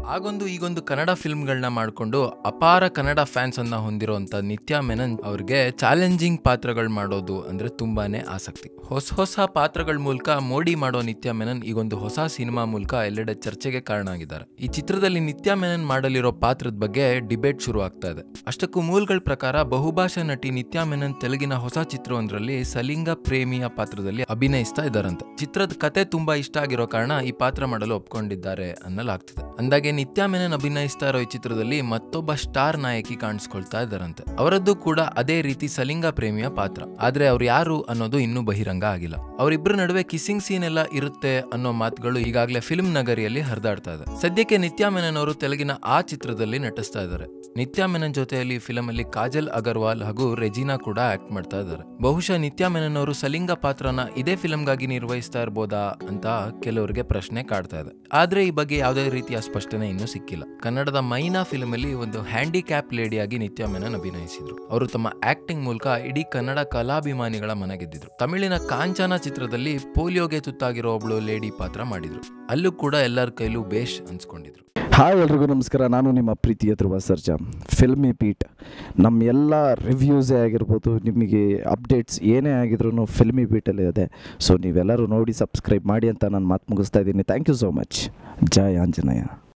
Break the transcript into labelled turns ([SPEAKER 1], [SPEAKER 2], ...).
[SPEAKER 1] ಆಗೊಂದು ಈಗೊಂದು ಕನ್ನಡ ಫಿಲ್ಮ್ಗಳನ್ನ ಮಾಡಿಕೊಂಡು ಅಪಾರ ಕನ್ನಡ ಫ್ಯಾನ್ಸ್ ಅನ್ನ ಹೊಂದಿರುವಂತ ನಿತ್ಯಾ ಮೆನನ್ ಅವ್ರಿಗೆ ಚಾಲೆಂಜಿಂಗ್ ಪಾತ್ರಗಳು ಮಾಡೋದು ಅಂದ್ರೆ ತುಂಬಾನೇ ಆಸಕ್ತಿ ಹೊಸ ಹೊಸ ಪಾತ್ರಗಳ ಮೂಲಕ ಮೋಡಿ ಮಾಡೋ ನಿತ್ಯಾ ಮೆನನ್ ಈಗೊಂದು ಹೊಸ ಸಿನಿಮಾ ಮೂಲಕ ಎಲ್ಲೆಡೆ ಚರ್ಚೆಗೆ ಕಾರಣ ಆಗಿದ್ದಾರೆ ಈ ಚಿತ್ರದಲ್ಲಿ ನಿತ್ಯಾ ಮೆನನ್ ಮಾಡಲಿರೋ ಪಾತ್ರದ ಬಗ್ಗೆ ಡಿಬೇಟ್ ಶುರು ಆಗ್ತಾ ಇದೆ ಅಷ್ಟಕ್ಕೂ ಮೂಲಗಳ ಪ್ರಕಾರ ಬಹುಭಾಷಾ ನಟಿ ನಿತ್ಯಾ ಮೆನನ್ ತೆಲುಗಿನ ಹೊಸ ಚಿತ್ರವೊಂದರಲ್ಲಿ ಸಲಿಂಗ ಪ್ರೇಮಿಯ ಪಾತ್ರದಲ್ಲಿ ಅಭಿನಯಿಸ್ತಾ ಇದ್ದಾರಂತೆ ಚಿತ್ರದ ಕತೆ ತುಂಬಾ ಇಷ್ಟ ಆಗಿರೋ ಕಾರಣ ಈ ಪಾತ್ರ ಮಾಡಲು ಒಪ್ಕೊಂಡಿದ್ದಾರೆ ಅನ್ನಲಾಗ್ತಿದೆ ಅಂದಾಗೆ ನಿತ್ಯಾ ಮೆನನ್ ಅಭಿನಯಿಸ್ತಾ ಇರೋ ಈ ಚಿತ್ರದಲ್ಲಿ ಮತ್ತೊಬ್ಬ ಸ್ಟಾರ್ ನಾಯಕಿ ಕಾಣಿಸ್ಕೊಳ್ತಾ ಇದ್ದಾರಂತೆ ಅವರದ್ದು ಕೂಡ ಅದೇ ರೀತಿ ಸಲಿಂಗ ಪ್ರೇಮಿಯ ಪಾತ್ರ ಆದ್ರೆ ಅವ್ರು ಯಾರು ಅನ್ನೋದು ಇನ್ನೂ ಬಹಿರಂಗ ಆಗಿಲ್ಲ ಅವರಿಬ್ಬರ ನಡುವೆ ಕಿಸ್ಸಿಂಗ್ ಸೀನ್ ಎಲ್ಲ ಇರುತ್ತೆ ಅನ್ನೋ ಮಾತುಗಳು ಈಗಾಗಲೇ ಫಿಲ್ಮ್ ನಗರಿಯಲ್ಲಿ ಹರಿದಾಡ್ತಾ ಇದೆ ಸದ್ಯಕ್ಕೆ ನಿತ್ಯಾ ಮೆನನ್ ಅವರು ತೆಲುಗಿನ ಆ ಚಿತ್ರದಲ್ಲಿ ನಟಿಸ್ತಾ ಇದ್ದಾರೆ ನಿತ್ಯಾ ಮೆನನ್ ಜೊತೆಯಲ್ಲಿ ಫಿಲಂ ಅಲ್ಲಿ ಕಾಜಲ್ ಅಗರ್ವಾಲ್ ಹಾಗೂ ರೆಜಿನಾ ಕೂಡ ಆಕ್ಟ್ ಮಾಡ್ತಾ ಇದ್ದಾರೆ ಬಹುಶಃ ನಿತ್ಯಾ ಮೆನನ್ ಅವರು ಸಲಿಂಗ ಪಾತ್ರನ ಇದೇ ಫಿಲಂಗಾಗಿ ನಿರ್ವಹಿಸ್ತಾ ಇರ್ಬೋದಾ ಅಂತ ಕೆಲವರಿಗೆ ಪ್ರಶ್ನೆ ಕಾಡ್ತಾ ಇದೆ ಆದ್ರೆ ಈ ಬಗ್ಗೆ ಯಾವುದೇ ರೀತಿಯ ಸ್ಪಷ್ಟನೆ ಇನ್ನೂ ಸಿಕ್ಕಿಲ್ಲ ಕನ್ನಡದ ಮೈನಾ ಫಿಲ್ಮ್ ಅಲ್ಲಿ ಒಂದು ಹ್ಯಾಂಡಿಕ್ಯಾಪ್ ಲೇಡಿಯಾಗಿ ನಿತ್ಯಾ ಮೆನನ್ ಅಭಿನಯಿಸಿದ್ರು ಅವರು ತಮ್ಮ ಆಕ್ಟಿಂಗ್ ಮೂಲಕ ಇಡೀ ಕನ್ನಡ ಕಲಾಭಿಮಾನಿಗಳ ಮನಗೆದ್ದಿದ್ರು ತಮಿಳಿನ ಕಾಂಚನ ಚಿತ್ರದಲ್ಲಿ ಪೋಲಿಯೋಗೆ ತುತ್ತಾಗಿರೋ ಒಬ್ಳು ಲೇಡಿ ಪಾತ್ರ ಮಾಡಿದ್ರು ಅಲ್ಲೂ ಕೂಡ ಎಲ್ಲರ ಕೈಲೂ ಬೇಷ್ ಅನ್ಸ್ಕೊಂಡಿದ್ರು
[SPEAKER 2] ಹಾಯ್ ಎಲ್ರಿಗೂ ನಮಸ್ಕಾರ ನಾನು ನಿಮ್ಮ ಪ್ರೀತಿಯ ಧ್ರುವ ಸರ್ಜಾ ಫಿಲ್ಮಿ ಪೀಟ್ ನಮ್ಮ ಎಲ್ಲ ರಿವ್ಯೂಸೇ ಆಗಿರ್ಬೋದು ನಿಮಗೆ ಅಪ್ಡೇಟ್ಸ್ ಏನೇ ಆಗಿದ್ರು ಫಿಲ್ಮಿ ಬೀಟಲ್ಲಿ ಇದೆ ಸೊ ನೀವೆಲ್ಲರೂ ನೋಡಿ ಸಬ್ಸ್ಕ್ರೈಬ್ ಮಾಡಿ ಅಂತ ನಾನು ಮಾತು ಮುಗಿಸ್ತಾ ಇದ್ದೀನಿ thank you so much Jai Anjaneya